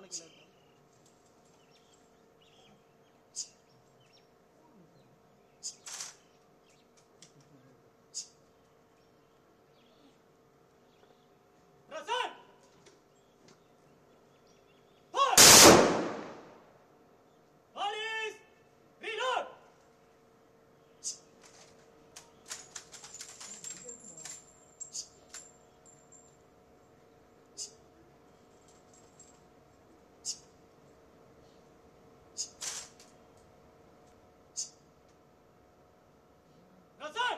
போன கீழே இருக்கும் Present! Police! Reload! Present!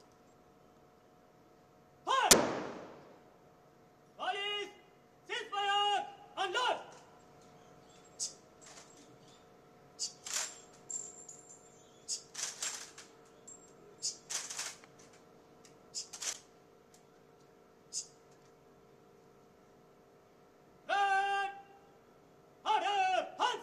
Fire! Police! Cease fire! Unload! Red! Order! Halt!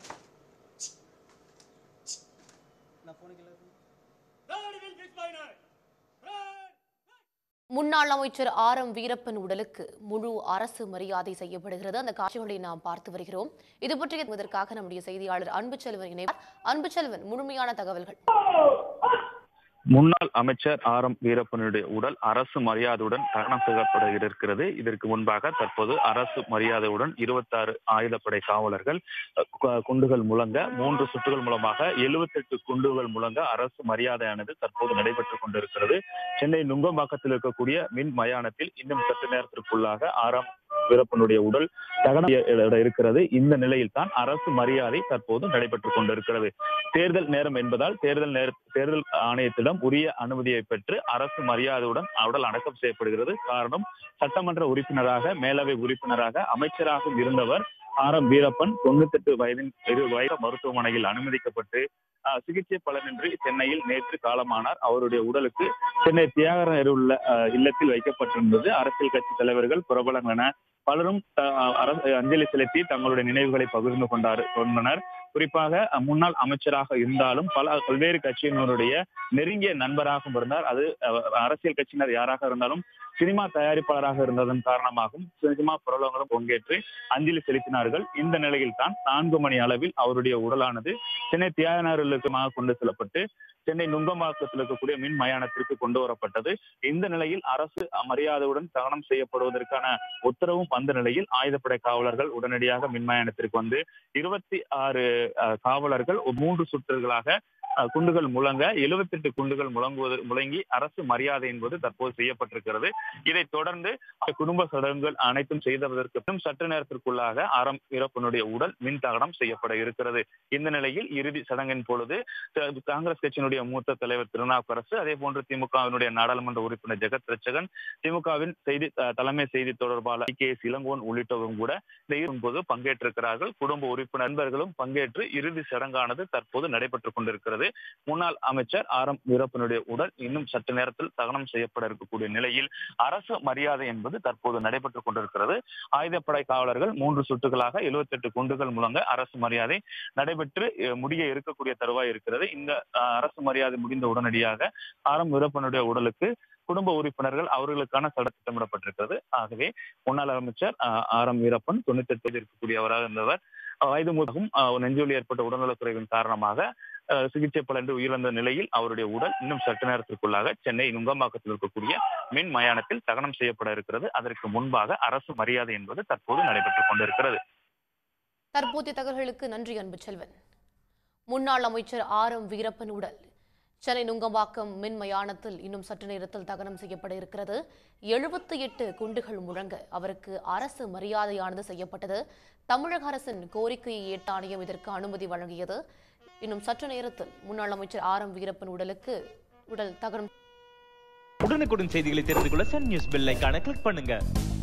நான் போன கீழே இருக்கும் Red will fix fire! Red! முன்னாள் அமைச்சர் ஆர் எம் வீரப்பன் உடலுக்கு முழு அரசு மரியாதை செய்யப்படுகிறது அந்த காட்சிகளை நாம் பார்த்து வருகிறோம் இது பற்றிய இதற்காக நம்முடைய செய்தியாளர் அன்புச்செல்வன் இணைவார் அன்புச்செல்வன் முழுமையான தகவல்கள் முன்னாள் அமைச்சர் ஆர் எம் வீரப்பனுடைய உடல் அரசு மரியாதையுடன் தகனம் செய்யப்பட இருக்கிறது இதற்கு முன்பாக தற்போது அரசு மரியாதையுடன் இருபத்தாறு ஆயுதப்படை காவலர்கள் அஹ், கு- குண்டுகள் முழங்க மூன்று சுற்றுகள் மூலமாக எழுபத்தெட்டு குண்டுகள் முழங்க அரசு மரியாதையானது தற்போது நடைபெற்றுக் கொண்டிருக்கிறது சென்னை நுங்கம்பாக்கத்தில் இருக்கக்கூடிய மின் மயானத்தில் இன்னும் சற்று நேரத்திற்குள்ளாக ஆர் எம் வீரப்பனுடைய உடல் தகனம் செய்யப்பட இருக்கிறது இந்த நிலையில் தான் அரசு மரியாதை தற்போது நடைபெற்றுக் கொண்டிருக்கிறது தேர்தல் நேரம் என்பதால் தேர்தல் நேர தேர்தல் ஆணையத்திடம் உரிய அனுமதியை பெற்று அரசு மரியாதையுடன் உடல் அடக்கம் செய்யப்படுகிறது காரணம் சட்டமன்ற உறுப்பினராக மேலவை உறுப்பினராக அமைச்சராக இருந்தவர் ஆர் எம் வீரப்பன் தொண்ணூத்தெட்டு வயதின் இரு வயது மருத்துவமனையில் அனுமதிக்கப்பட்டு ஆஹ், சிகிச்சை பலனின்றி சென்னையில் நேற்று காலமானார் அவருடைய உடலுக்கு சென்னை தியாகராயர் உள்ள ஆஹ், இல்லத்தில் வைக்கப்பட்டிருந்தது அரசியல் கட்சி தலைவர்கள் பிரபலங்கள் என பலரும் ஆஹ், அரசு அஞ்சலி செலுத்தி தங்களுடைய நினைவுகளை பகிர்ந்து கொண்டார் கொண்டனர் குறிப்பாக அஹ், முன்னாள் அமைச்சராக இருந்தாலும் பல பல்வேறு கட்சியினருடைய நெருங்கிய நண்பராகவும் இருந்தார் அது அஹ், அரசியல் கட்சியினர் யாராக இருந்தாலும் சினிமா தயாரிப்பாளராக இருந்ததன் காரணமாகவும் சினிமா பிரபலங்களும் பங்கேற்று அஞ்சலி செலுத்தினார்கள் இந்த நிலையில் தான் நான்கு மணி அளவில் அவருடைய உடலானது சென்னை தியாகநகருக்கு கொண்டு செல்லப்பட்டு சென்னை நுங்கம்பாக்கத்தில் இருக்கக்கூடிய மின் மயானத்திற்கு கொண்டு வரப்பட்டது இந்த நிலையில் அரசு மரியாதையுடன் தகனம் செய்யப்படுவதற்கான உத்தரவும் வந்த நிலையில் ஆயுதப்படை காவலர்கள் உடனடியாக மின் மயானத்திற்கு வந்து இருபத்தி ஆறு அஹ், காவலர்கள் மூன்று சுற்றுகளாக அஹ், குண்டுகள் முழங்க எழுபத்தெட்டு குண்டுகள் முழங்குவது முழங்கி அரசு மரியாதை என்பது தற்போது செய்யப்பட்டிருக்கிறது இதைத் தொடர்ந்து அஹ், குடும்ப சடங்குகள் அனைத்தும் செய்ததற்கு பின் சற்று நேரத்திற்குள்ளாக ஆரம் வீரப்பனுடைய உடல் மின் தகனம் செய்யப்பட இருக்கிறது இந்த நிலையில் இறுதி சடங்கின் பொழுது த- காங்கிரஸ் கட்சியினுடைய மூத்த தலைவர் திருநாவுக்கரசு அதே போன்று திமுகவினுடைய நாடாளுமன்ற உறுப்பினர் ஜெகத் ரட்சகன் திமுகவின் செய்தி அஹ், தலைமை செய்தி தொடர்பாளர் கே எஸ் இளங்கோவன் உள்ளிட்டவரும் கூட இந்த ஈர்ப்பின் போது பங்கேற்றிருக்கிறார்கள் குடும்ப உறுப்பினர் நண்பர்களும் பங்கேற்று இறுதி சடங்கானது தற்போது நடைபெற்றுக் கொண்டிருக்கிறது முன்னாள் அமைச்சர் ஆர் எம் வீரப்பனுடைய உடல் இன்னும் சற்று நேரத்தில் தகனம் செய்யப்பட இருக்கக்கூடிய நிலையில் அரசு மரியாதை என்பது தற்போது நடைபெற்றுக் கொண்டிருக்கிறது ஆயுதப்படை காவலர்கள் மூன்று சுட்டுகளாக 78 குண்டுகள் முழங்க அரசு மரியாதை நடைபெற்று அஹ், முடிய இருக்கக்கூடிய தருவாய் இருக்கிறது இந்த அஹ், அரசு மரியாதை முடிந்த உடனடியாக ஆர் எம் வீரப்பனுடைய உடலுக்கு குடும்ப உறுப்பினர்கள் அவர்களுக்கான சட திட்டமிடப்பட்டிருக்கிறது ஆகவே முன்னாள் அமைச்சர் அஹ், ஆர் எம் வீரப்பன் தொண்ணூத்தி எட்டு வயது இருக்கக்கூடியவராக இருந்தவர் அஹ், வயது மூலமும் நெஞ்சொலி ஏற்பட்ட உடல்நலக்குறைவின் காரணமாக அஹ், சிகிச்சை பலன்று உயிரிழந்த நிலையில் அவருடைய உடல் இன்னும் சற்று நேரத்திற்குள்ளாக சென்னை நுங்கம்பாக்கத்தில் இருக்கக்கூடிய மின் மயானத்தில் தகனம் செய்யப்பட இருக்கிறது அதற்கு முன்பாக அரசு மரியாதை என்பது தற்போது நடைபெற்றுக் கொண்டிருக்கிறது தற்போதைய தகவல்களுக்கு நன்றி அன்புச்செல்வன் முன்னாள் அமைச்சர் ஆர் எம் வீரப்பன் உடல் சென்னை நுங்கம்பாக்கம் மின் மயானத்தில் இன்னும் சற்று நேரத்தில் தகனம் செய்யப்பட இருக்கிறது எழுபத்தி எட்டு குண்டுகள் முழங்க அவருக்கு அரசு மரியாதையானது செய்யப்பட்டது தமிழக அரசின் கோரிக்கையை ஏற்ற ஆணையம் இதற்கு அனுமதி வழங்கியது இன்னும் சற்று நேரத்தில் முன்னாள் அமைச்சர் ஆர் எம் வீரப்பன் உடலுக்கு உடல் தகனம் உடனுக்குடன் செய்திகளை தெரிந்து கொள்ள சன் நியூஸ் பெல் ஐகானை கிளிக் பண்ணுங்க